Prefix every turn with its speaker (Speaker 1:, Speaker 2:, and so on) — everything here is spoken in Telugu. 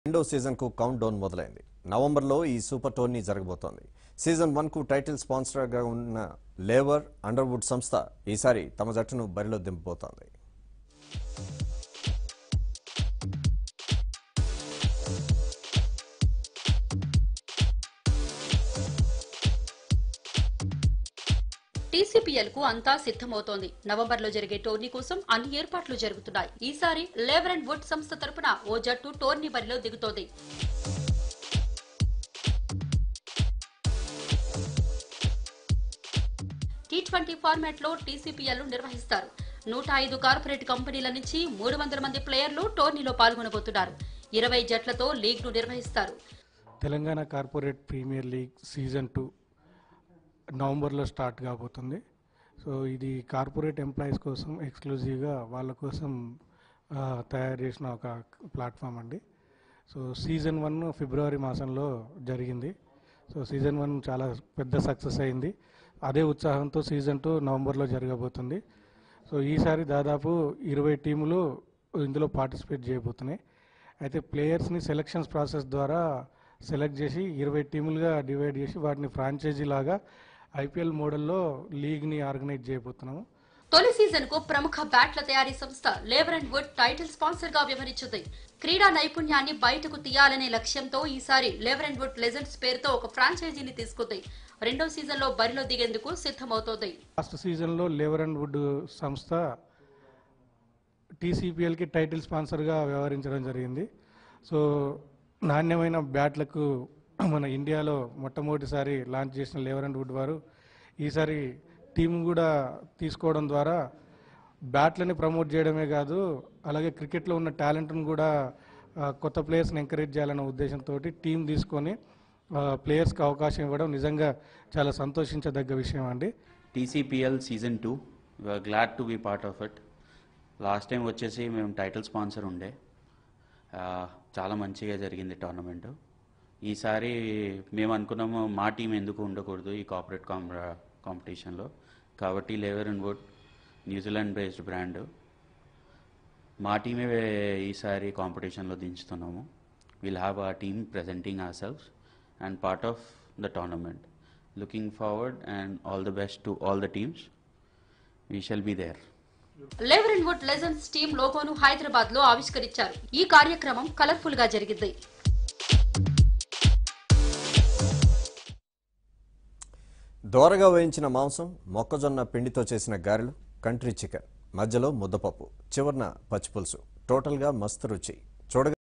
Speaker 1: రెండో సీజన్కు కౌంట్ డౌన్ మొదలైంది నవంబర్లో ఈ సూపర్ టోర్నీ జరగబోతోంది సీజన్ వన్కు టైటిల్ స్పాన్సర్గా ఉన్న లేవర్ అండర్వుడ్ సంస్థ ఈసారి తమ జట్టును బరిలో దింపబోతోంది
Speaker 2: టీసీపీఎల్ కు అంతా సిద్ధమవుతోంది నవంబర్ లో జరిగే టోర్నీ కోసం అన్ని ఏర్పాట్లు జరుగుతున్నాయి ఈసారి లేవర్ అండ్ వుడ్ సంస్థ తరపున ఓ జట్టు టోర్నీ బరిలో దిగుతోంది టీ ట్వంటీ ఫార్మాట్ లో టీసీపీఎల్ నిర్వహిస్తారు నూట ఐదు కార్పొరేట్ కంపెనీల నుంచి మూడు వందల మంది ప్లేయర్లు టోర్నీలో పాల్గొనబోతున్నారు ఇరవై జట్లతో లీగ్ ను నిర్వహిస్తారు
Speaker 3: Telangana corporate premier league season two నవంబర్లో స్టార్ట్ కాబోతుంది సో ఇది కార్పొరేట్ ఎంప్లాయీస్ కోసం ఎక్స్క్లూజివ్గా వాళ్ళ కోసం ఆ, తయారు చేసిన ఒక ప్లాట్ఫామ్ అండి సో సీజన్ వన్ ఫిబ్రవరి మాసంలో జరిగింది సో సీజన్ వన్ చాలా పెద్ద సక్సెస్ అయింది అదే ఉత్సాహంతో సీజన్ టూ నవంబర్లో జరగబోతుంది సో ఈసారి దాదాపు ఇరవై టీములు ఇందులో పార్టిసిపేట్ చేయబోతున్నాయి అయితే ప్లేయర్స్ని సెలక్షన్స్ ప్రాసెస్ ద్వారా సెలెక్ట్ చేసి ఇరవై టీములుగా డివైడ్ చేసి వాటిని ఫ్రాంచైజీ లాగా ఐపీఎల్ మోడల్లో లీగ్ని ఆర్గనైజ్ చేయబోతున్నాము
Speaker 2: తొలి సీజన్ కు ప్రముఖ బ్యాట్ల తయారీ సంస్థ Laver and wood title sponsor గా వ్యవహరించింది క్రీడా నైపుణ్యాన్ని బయటకు తీయాలనే లక్ష్యంతో ఈసారి లేవర్ అండ్ వుడ్ లెజెండ్స్ పేరుతో ఒక ఫ్రాంచైజీని తీసుకుంది రెండో సీజన్ లో బరిలో దిగేందుకు సిద్ధమవుతోంది
Speaker 3: లాస్ట్ సీజన్లో లేవర్ అండ్ వుడ్ సంస్థ టీసీపీఎల్కి టైటిల్ స్పాన్సర్గా వ్యవహరించడం జరిగింది సో నాణ్యమైన బ్యాట్లకు మన ఇండియాలో మొట్టమొదటిసారి లాంచ్ చేసిన లేవర్ అండ్ వుడ్ వారు ఈసారి టీం కూడా తీసుకోవడం ద్వారా బ్యాట్లని ప్రమోట్ చేయడమే కాదు అలాగే క్రికెట్లో ఉన్న టాలెంట్ను కూడా ఆ, కొత్త ప్లేయర్స్ని ఎంకరేజ్ చేయాలనే ఉద్దేశంతో టీం తీసుకొని ప్లేయర్స్కి అవకాశం ఇవ్వడం నిజంగా చాలా సంతోషించదగ్గ విషయం అండి
Speaker 4: TCPL season two glad to be part of it last time వచ్చేసి మేము టైటిల్ స్పాన్సర్ ఉండే ఆ, చాలా మంచిగా జరిగింది టోర్నమెంట్ ఈసారి మేము అనుకున్నాము మా టీం ఎందుకు ఉండకూడదు ఈ కార్పొరేట్ కాంప కాంపిటీషన్లో కాబట్టి Laver and Wood New Zealand based brand మా టీమే ఈసారి కాంపిటీషన్లో దించుతున్నాము will have a team presenting ఆర్ సెల్వ్స్ and part of the tournament looking forward and all the best to all the teams we shall be there
Speaker 2: Laver and Wood legends team లోగోను హైదరాబాద్ లో ఆవిష్కరించారు ఈ కార్యక్రమం కలర్ఫుల్ గా జరిగింది
Speaker 1: దోరగా వేయించిన మాంసం మొక్కజొన్న పిండితో చేసిన గారెలు కంట్రీ చికెన్ మధ్యలో ముద్దపప్పు చివరన పచ్చిపులుసు టోటల్గా మస్తు రుచి చూడగా